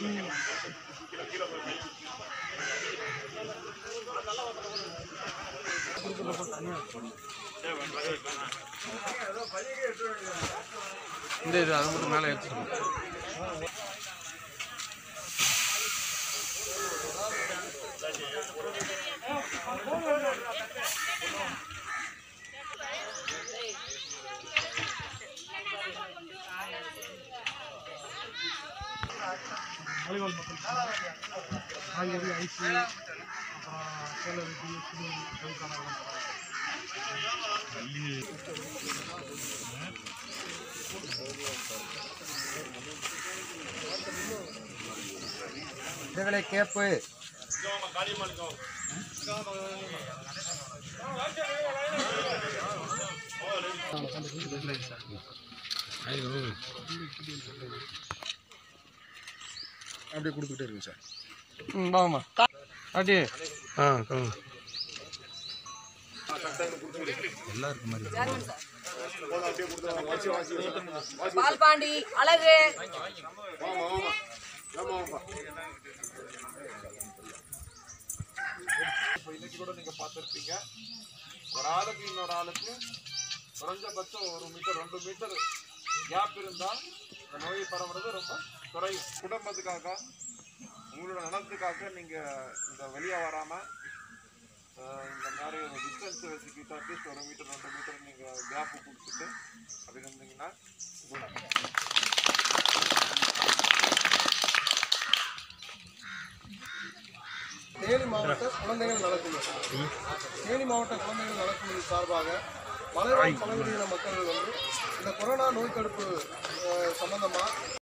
இந்த இது அதை மட்டும் மேலே எடுத்து சொல்லு. வாலிபால் மக்கள் காய்கறி ஐஸு அப்புறம் சேலை வெட்டி துணி அதுக்கான இதுகளை கேப்பு அப்படியே கொடுத்துக்கிட்டே இருங்க சார் ம் வாங்கம்மா ஆட்டி ஆ சொல்லுங்க பால்பாண்டி அழகு இப்போ இன்னைக்கு கூட நீங்க பார்த்துருப்பீங்க ஒரு ஆளுக்கு இன்னொரு ஆளுக்கு குறைஞ்சபட்சம் ஒரு மீட்டர் ரெண்டு மீட்டர் கேப் இருந்தா இந்த நோய் பரவுறது ரொம்ப குறையும் குடும்பத்துக்காக உங்களோட நலத்துக்காக நீங்க இந்த வெளியே வராம அஹ், இந்த மாதிரி ஒரு டிஸ்டன்ஸ் வச்சுக்கிட்டு அட்லீஸ்ட் ஒரு மீட்டர் ரெண்டு மீட்டர் நீங்க கேப் கொடுத்துட்டு அப்படி இருந்தீங்கன்னா உங்களுக்கு தேனி மாவட்ட குழந்தைகள் நலக்குழு தேனி மாவட்ட குழந்தைகள் நலக்குழு சார்பாக மலைவாழ் பழங்குடியின மக்கள் வந்து இந்த கொரோனா நோய் தடுப்பு அஹ், சம்பந்தமா